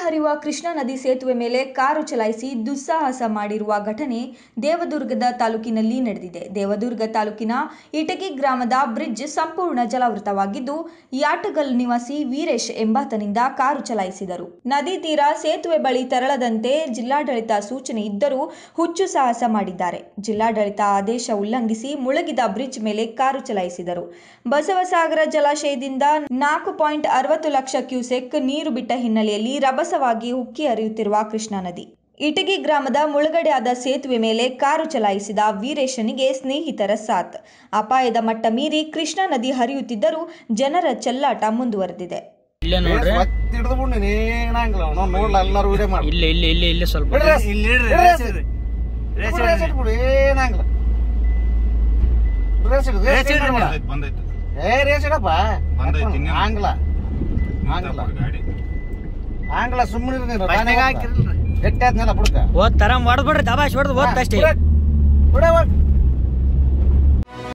ಹರಿಯುವ ಕೃಷ್ಣಾ ನದಿ ಸೇತುವೆ ಮೇಲೆ ಕಾರು ಚಲಾಯಿಸಿ ದುಸ್ಸಾಹಸ ಮಾಡಿರುವ ಘಟನೆ ದೇವದುರ್ಗದ ತಾಲೂಕಿನಲ್ಲಿ ನಡೆದಿದೆ ದೇವದುರ್ಗ ತಾಲೂಕಿನ ಇಟಗಿ ಗ್ರಾಮದ ಬ್ರಿಡ್ಜ್ ಸಂಪೂರ್ಣ ಜಲಾವೃತವಾಗಿದ್ದು ಯಾಟಗಲ್ ನಿವಾಸಿ ವೀರೇಶ್ ಎಂಬಾತನಿಂದ ಕಾರು ಚಲಾಯಿಸಿದರು ನದಿ ತೀರ ಸೇತುವೆ ಬಳಿ ತೆರಳದಂತೆ ಜಿಲ್ಲಾಡಳಿತ ಸೂಚನೆ ಇದ್ದರೂ ಹುಚ್ಚು ಸಾಹಸ ಮಾಡಿದ್ದಾರೆ ಜಿಲ್ಲಾಡಳಿತ ಆದೇಶ ಉಲ್ಲಂಘಿಸಿ ಮುಳುಗಿದ ಬ್ರಿಡ್ಜ್ ಮೇಲೆ ಕಾರು ಚಲಾಯಿಸಿದರು ಬಸವಸಾಗರ ಜಲಾಶಯದಿಂದ ನಾಲ್ಕು ಪಾಯಿಂಟ್ ಅರವತ್ತು ಲಕ್ಷ ಕ್ಯೂಸೆಕ್ ನೀರು ಬಿಟ್ಟ ಹಿನ್ನೆಲೆಯಲ್ಲಿ ರಭಸವಾಗಿ ಉಕ್ಕಿ ಹರಿಯುತ್ತಿರುವ ಕೃಷ್ಣಾ ನದಿ ಇಟಗಿ ಗ್ರಾಮದ ಮುಳುಗಡೆಯಾದ ಸೇತುವೆ ಮೇಲೆ ಕಾರು ಚಲಾಯಿಸಿದ ವೀರೇಶನಿಗೆ ಸ್ನೇಹಿತರ ಸಾಥ್ ಅಪಾಯದ ಮಟ್ಟ ಮೀರಿ ಕೃಷ್ಣಾ ನದಿ ಹರಿಯುತ್ತಿದ್ದರೂ ಜನರ ಚೆಲ್ಲಾಟ ಮುಂದುವರೆದಿದೆ ಇಲ್ಲೇ ನೋಡ್ರಿ ಹಿಡಿದು ಬಿಡು ನೀನ್ ಏನಾಗಿಲ್ಲ ನಾವು ನೋಡ್ಲ ಎಲ್ಲಾರು ವಿಡಿಯೋ ಮಾಡಿ ಇಲ್ಲಿ ಇಲ್ಲಿ ಇಲ್ಲಿ ಇಲ್ಲಿ ಸ್ವಲ್ಪ ಬಿಡ್ರಿ ರೇಸ್. ಬಿಡ್ರಿ ರೇಸ್ ಇಡು. ಬಿಡ್ರಿ ರೇಸ್ ಇಟ್ಬಿಡು, ಏನಾಗಿಲ್ಲ ರೇಸ್ ಇಡು, ರೇಸ್ ಇಡು ಬಿಡ. ಬಂದೈತೆ ಏ ರೇಸ್ ಇಡಪ್ಪ ಬಂದೈತಿ, ಇನ್ನೇನು? ಆಂಗ್ಲ ಆಂಗ್ಲ ಗಾಡಿ ಆಂಗ್ಲ ಸುಮ್ಮನೆ ನೀನು ಗಟ್ಟಿ ಆದ್ನಲ್ಲ ಬುಡ್ಕ ಓದ್ ತರ ಹೊಡೆದ್ ಬಿಡ್ರಿ ದಬಾಶ್ ಹೊಡೆದ್ ಓದ್ ಅಷ್ಟೇ ಬಿಡ ಬಿಡ